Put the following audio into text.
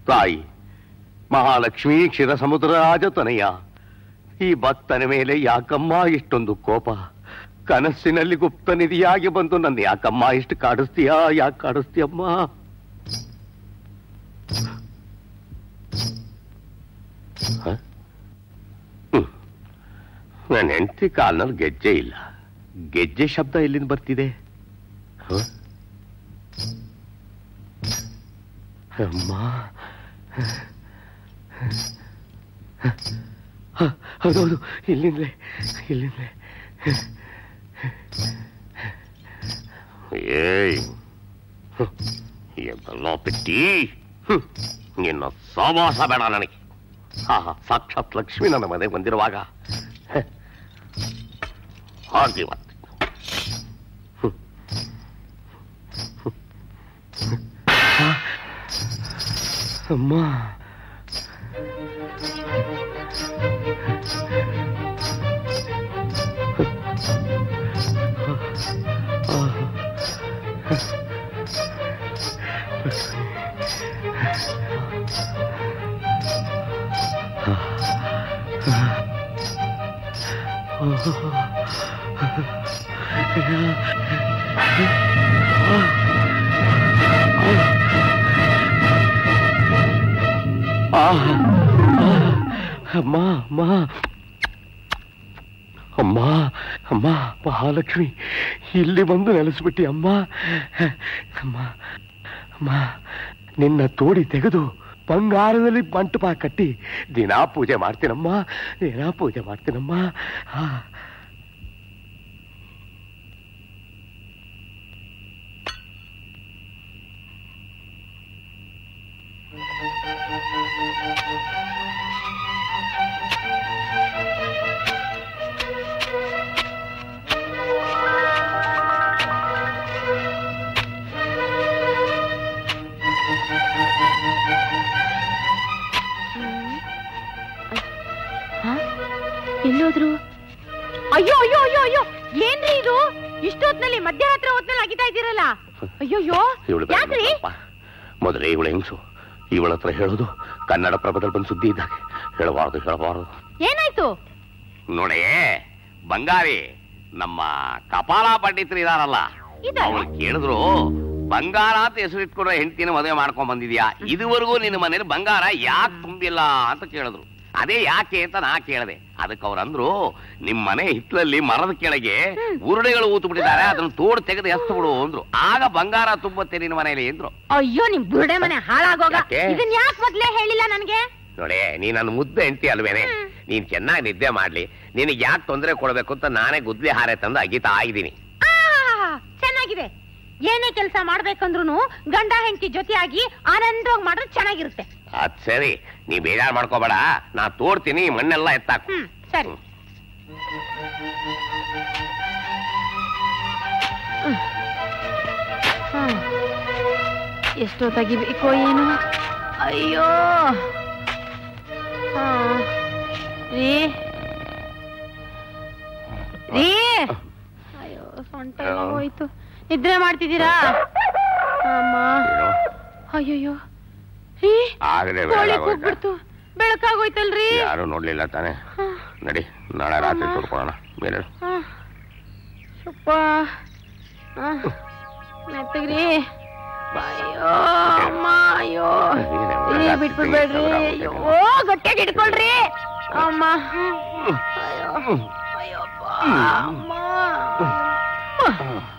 ತಾಯಿ ಮಹಾಲಕ್ಷ್ಮೀ ಕ್ಷೀರ ಸಮುದ್ರ ರಾಜತನಯ ಈ ಭಕ್ತನ ಮೇಲೆ ಯಾಕಮ್ಮ ಇಷ್ಟೊಂದು ಕೋಪ ಕನಸಿನಲ್ಲಿ ಗುಪ್ತ ನಿಧಿಯಾಗಿ ಬಂದು ನನ್ನ ಯಾಕಮ್ಮ ಇಷ್ಟು ಕಾಡಿಸ್ತೀಯಾ ಯಾಕೆ ಕಾಡಿಸ್ತೀಯಮ್ಮ ಹ? ಹ್ಮ್. ನನ್ನ ಹೆಂಡತಿ ಕಾಲ್ನಲ್ಲಿ ಗೆಜ್ಜೆ ಇಲ್ಲ ಗೆಜ್ಜೆ ಶಬ್ದ ಎಲ್ಲಿಂದ ಬರ್ತಿದೆ ಹ? ಅಮ್ಮ ಹ, ಹೌದೌದು ಇಲ್ಲಿಂದಲೇ ಇಲ್ಲಿಂದಲೇ ಏಯ್ ಹ್ಮ್. ಎಂತೆಲ್ಲ ಪೆಟ್ಟಿ ಹ್ಮ್. ನಿನ್ನ ಸವಾಸ ಬೇಡ ನನಗೆ ಆಹಾ ಸಾಕ್ಷಾತ್ ಲಕ್ಷ್ಮಿ ನನ್ನ ಮನೆಗೆ ಬಂದಿರುವಾಗ ಹ. ಹಾಗೆ ಮತ್ತೆ ಅಮ್ಮ ಅಮ್ಮ ಅಮ್ಮ ಅಮ್ಮ ಅಮ್ಮ ಮಹಾಲಕ್ಷ್ಮಿ ಇಲ್ಲಿ ಬಂದು ನೆಲೆಸ್ಬಿಟ್ಟಿ ಅಮ್ಮ ಅಮ್ಮ ಅಮ್ಮ ನಿನ್ನ ತೋಡಿ ತೆಗೆದು ಬಂಗಾರದಲ್ಲಿ ಮಂಟಪ ಕಟ್ಟಿ ದಿನಾ ಪೂಜೆ ಮಾಡ್ತೀನಮ್ಮ ದಿನಾ ಪೂಜೆ ಮಾಡ್ತೀನಮ್ಮ ಆ. ಎಲ್ಲೋದ್ರು ಅಯ್ಯೋ ಅಯ್ಯೋ ಅಯ್ಯೋ ಅಯ್ಯೋ ಏನ್ರಿ ಇದು ಇಷ್ಟೊತ್ನಲ್ಲಿ ಮಧ್ಯರಾತ್ರಿ ಹೊತ್ನಲ್ಲಿ ಆಗಿತಾ ಇದ್ದೀರಲ್ಲ ಅಯ್ಯೋಯ್ಯೋ ಇವಳು ಯಾಕ್ರಿ ಮೊದಲೇ ಇವಳು ಹೆಂಗಸು ಇವಳ ಹತ್ರ ಹೇಳೋದು ಕನ್ನಡ ಪ್ರಭದಲ್ಲಿ ಬಂದು ಸುದ್ದಿ ಇದ್ದಾಗೆ ಹೇಳಬಾರದು ಹೇಳಬಾರದು ಏನಾಯ್ತು ನೋಡೇ ಬಂಗಾರಿ ನಮ್ಮ ಕಪಾಲ ಪಂಡಿತರು ಇದಾರಲ್ಲ ಇದಾರ? ಅವಳು ಕೇಳಿದ್ರು ಬಂಗಾರ ಅಂತ ಹೆಸರಿಟ್ಕೊಂಡು ಹೆಂಡತಿನ ಮದುವೆ ಮಾಡ್ಕೊಂಡ್ ಬಂದಿದ್ಯಾ ಇದುವರೆಗೂ ನಿನ್ನ ಮನೇಲಿ ಬಂಗಾರ ಯಾಕೆ ತುಂಬಿಲ್ಲ ಅಂತ ಕೇಳಿದ್ರು ಅದೇ ಯಾಕೆ ಅಂತ ನಾ ಕೇಳಿದೆ ಅದಕ್ಕೆ ಅವ್ರು ಅಂದ್ರು ನಿಮ್ ಮನೆ ಹಿತ್ಲಲ್ಲಿ ಮರದ ಕೆಳಗೆ ಉರುಡೆಗಳು ಊತು ಬಿಟ್ಟಿದ್ದಾರೆ ಅದನ್ನ ತೋಡ್ ತೆಗೆದು ಎಸ್ತು ಬಿಡು ಅಂದ್ರು ಆಗ ಬಂಗಾರ ತುಂಬುತ್ತೆ ನಿನ್ನ ಮನೇಲಿ ಅಂದ್ರು ಅಯ್ಯೋ ನಿಮ್ ಬುರುಡೆ ಮನೆ ಹಾಳಾಗೋಗ ಯಾಕೆ? ಇದನ್ ಯಾಕೆ ಮೊದ್ಲೇ ಹೇಳಿಲ್ಲ ನನ್ಗೆ ನೋಡೇ ನೀ ನನ್ನ ಮುದ್ದೆ ಹೆಂಡತಿ ಅಲ್ವೇನೆ ಹ್ಮ್. ನೀನ್ ಚೆನ್ನಾಗಿ ನಿದ್ದೆ ಮಾಡ್ಲಿ ನಿನಗೆ ಯಾಕೆ ತೊಂದರೆ ಕೊಡ್ಬೇಕು ಅಂತ ನಾನೇ ಗುದ್ಲಿ ಹಾರೆ ತಂದು ಅಗಿತಾ ಇದ್ದೀನಿ ಆ, ಚೆನ್ನಾಗಿದೆ ಏನೇ ಕೆಲಸ ಮಾಡ್ಬೇಕಂದ್ರೂ ಗಂಡ ಹೆಂಡತಿ ಜೊತೆಯಾಗಿ ಆನಂದವಾಗಿ ಮಾಡಿದ್ರೆ ಚೆನ್ನಾಗಿರುತ್ತೆ ಅದ್ ಸರಿ ನೀ ಬೇಜಾರ್ ಮಾಡ್ಕೋಬೇಡ ನಾ ತೋಡ್ತೀನಿ ಈ ಮಣ್ಣೆಲ್ಲ ಎತ್ತಾಕು ಹ್ಮ್ ಸರಿ ಹ್ಮ್. ಎಷ್ಟೋ ತೆಗಿಬೇಕೋ ಏನು ಅಯ್ಯೋ ಹಾ. ರೀ ರೀ ಅಯ್ಯೋ ಸೊಂಟ ಎಲ್ಲ ಹೋಯ್ತು ನಿದ್ರೆ ಮಾಡ್ತಿದ್ದೀರಾ ಅಮ್ಮ ಏನೋ, ಅಯ್ಯಯ್ಯೋ ರೀ ಆಗಲೇ ಕೋಳಿ ಬೆಳಗಾಗೋಯ್ತಾ? ಕೂಗ್ಬಿಡ್ತು ಬೆಳಕಾಗೋಯ್ತಲ್ರಿ ಯಾರು ನೋಡ್ಲಿಲ್ಲ ತಾನೆ ನಡಿ ನಾಳೆ ರಾತ್ರಿ ತೋಡ್ಕೊಳ್ಳೋಣ ಬೇರೆ ಆ, ಸ್ವಲ್ಪ ಆ, ಮೆತ್ತಗ್ರಿ ಅಯ್ಯೋ ಅಮ್ಮ ಅಯ್ಯೋ ರೀ ಬಿಟ್ಬಿಡ್ಬೇಡ್ರಿ ಅಯ್ಯೋ ಗಟ್ಟಿಯಾಗಿ ಇಟ್ಕೊಳ್ರಿ ಅಮ್ಮ ಅಯ್ಯೋ ಅಯ್ಯಪ್ಪ ಅಮ್ಮ ಅಮ್ಮ.